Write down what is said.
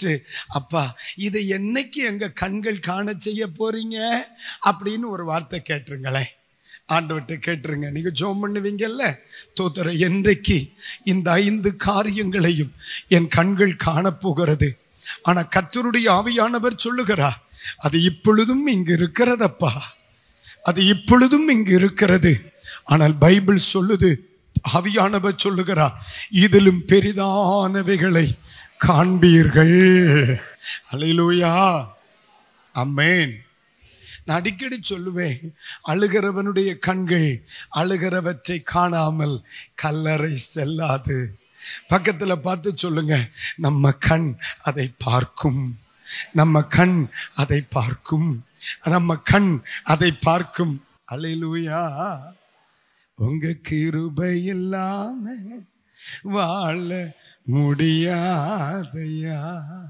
முடிச்சிட்டு அப்பா இதை என்னைக்கு எங்க கண்கள் காண செய்ய போறீங்க அப்படின்னு ஒரு வார்த்தை கேட்டுருங்களேன் ஆண்டவர்கிட்ட கேட்டுருங்க நீங்க ஜோம் பண்ணுவீங்கல்ல தோத்தர என்றைக்கு இந்த ஐந்து காரியங்களையும் என் கண்கள் காணப்போகிறது ஆனா கர்த்தருடைய ஆவியானவர் சொல்லுகிறார் அது இப்பொழுதும் இங்கு இருக்கிறதப்பா அது இப்பொழுதும் இங்கு இருக்கிறது ஆனால் பைபிள் சொல்லுது ஆவியானவர் சொல்லுகிறார் இதிலும் பெரிதானவைகளை காண்பீர்கள் அல்லேலூயா அம்மேன் நான் அடிக்கடி சொல்லுவேன் அழுகிறவனுடைய கண்கள் அழுகிறவற்றை காணாமல் கல்லறை செல்லாது பக்கத்துல பார்த்து சொல்லுங்க நம்ம கண் அதை பார்க்கும் நம்ம கண் அதை பார்க்கும் நம்ம கண் அதை பார்க்கும் அல்லேலூயா உங்க கிருபை இல்லாம வாழ முடியாதையா